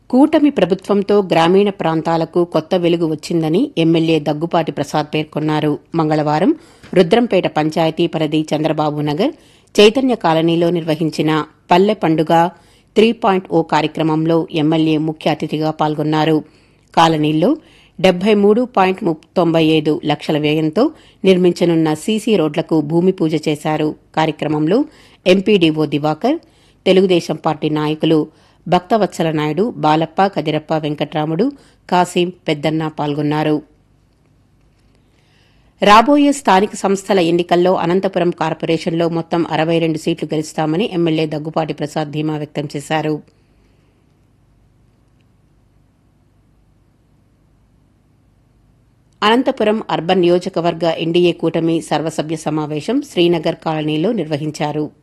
కూటమి ప్రభుత్వంతో గ్రామీణ ప్రాంతాలకు కొత్త వెలుగు వచ్చిందని ఎమ్మెల్యే దగ్గుపాటి ప్రసాద్ పేర్కొన్నారు మంగళవారం రుద్రంపేట పంచాయతీ పరిధి చంద్రబాబు నగర్ చైతన్య కాలనీలో నిర్వహించిన పల్లె పండుగ త్రీ పాయింట్ ఓ కార్యక్రమంలో ఎమ్మెల్యే ముఖ్య అతిథిగా పాల్గొన్నారు కాలనీల్లో డెబ్బై మూడు పాయింట్ తొంభై ఐదు లక్షల వ్యయంతో నిర్మించనున్న సీసీ రోడ్లకు భూమి పూజ చేశారు కార్యక్రమంలో ఎంపీడీఓ దివాకర్ తెలుగుదేశం పార్టీ నాయకులు భక్తవత్సల నాయుడు బాలప్ప కదిరప్ప వెంకట్రాముడు కాసిం పెద్దన్న పాల్గొన్నారు రాబోయే స్థానిక సంస్థల ఎన్నికల్లో అనంతపురం కార్పొరేషన్లో మొత్తం అరవై రెండు సీట్లు గెలుస్తామని ఎమ్మెల్యే దగ్గుపాటి ప్రసాద్ ధీమా వ్యక్తం చేశారు అనంతపురం అర్బన్ నియోజకవర్గ ఎన్డీఏ కూటమి సర్వసభ్య సమావేశం శ్రీనగర్ కాలనీలో నిర్వహించారు